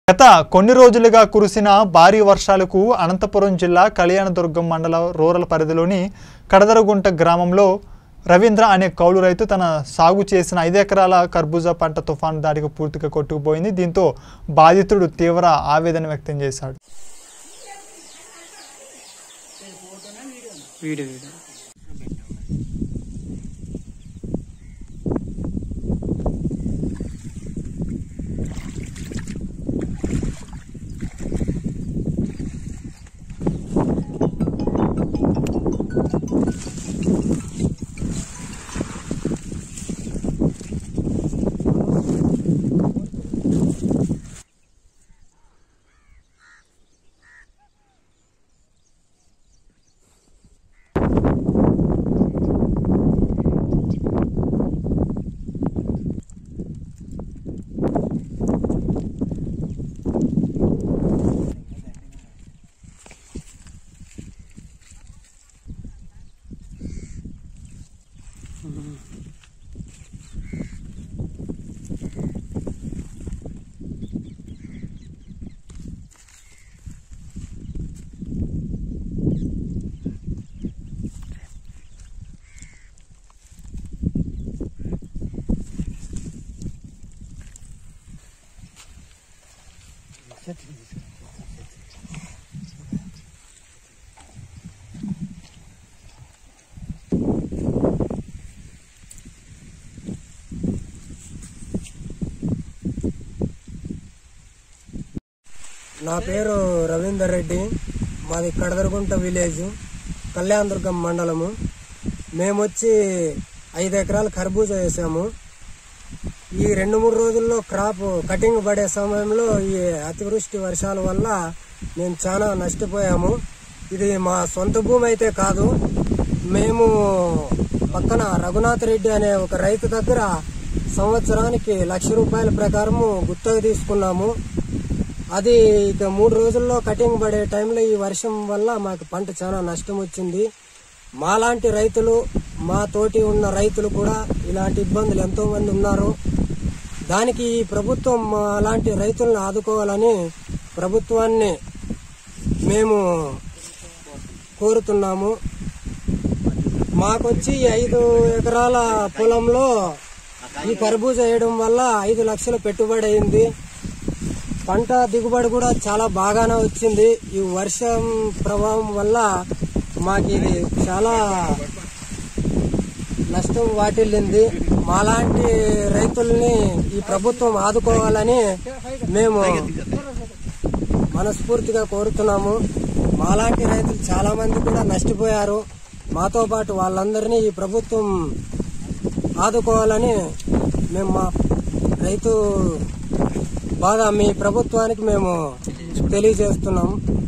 గత కొన్ని రోజులుగా కురిసిన భారీ వర్షాలకు అనంతపురం జిల్లా కళ్యాణదుర్గం మండల రూరల్ పరిధిలోని కడదరగుంట గ్రామంలో రవీంద్ర అనే కౌలు రైతు తన సాగు చేసిన ఐదు ఎకరాల కర్బూజా పంట తుఫాను దాడికి పూర్తిగా కొట్టుకుపోయింది దీంతో బాధితుడు తీవ్ర ఆవేదన వ్యక్తం చేశాడు వీడియో వీడియో నా పేరు రవీందర్ రెడ్డి మాది కడదరగుంట విలేజ్ కళ్యాణదుర్గం మండలము మేము వచ్చి ఐదు ఎకరాలు కర్బూజా వేసాము ఈ రెండు మూడు రోజుల్లో క్రాప్ కటింగ్ పడే సమయంలో ఈ అతివృష్టి వర్షాల వల్ల మేము చాలా నష్టపోయాము ఇది మా సొంత భూమి అయితే కాదు మేము పక్కన రఘునాథ్ రెడ్డి అనే ఒక రైతు దగ్గర సంవత్సరానికి లక్ష రూపాయల ప్రకారము గుత్తగా తీసుకున్నాము అది ఇక మూడు రోజుల్లో కటింగ్ పడే టైంలో ఈ వర్షం వల్ల మాకు పంట చాలా నష్టం వచ్చింది మాలాంటి రైతులు మా తోటి ఉన్న రైతులు కూడా ఇలాంటి ఇబ్బందులు ఎంతో మంది ఉన్నారు దానికి ఈ ప్రభుత్వం మా అలాంటి రైతులను ఆదుకోవాలని ప్రభుత్వాన్ని మేము కోరుతున్నాము మాకొచ్చి ఈ ఐదు ఎకరాల పొలంలో ఈ కర్బూజా వేయడం వల్ల ఐదు లక్షల పెట్టుబడి అయింది పంట దిగుబడి కూడా చాలా బాగానే వచ్చింది ఈ వర్షం ప్రభావం వల్ల మాకు ఇది చాలా నష్టం వాటిల్లింది మాలాంటి రైతుల్ని ఈ ప్రభుత్వం ఆదుకోవాలని మేము మనస్ఫూర్తిగా కోరుతున్నాము మాలాంటి రైతులు చాలా మంది కూడా నష్టపోయారు మాతో పాటు వాళ్ళందరినీ ఈ ప్రభుత్వం ఆదుకోవాలని మేము మా రైతు బాగా మీ ప్రభుత్వానికి మేము తెలియజేస్తున్నాం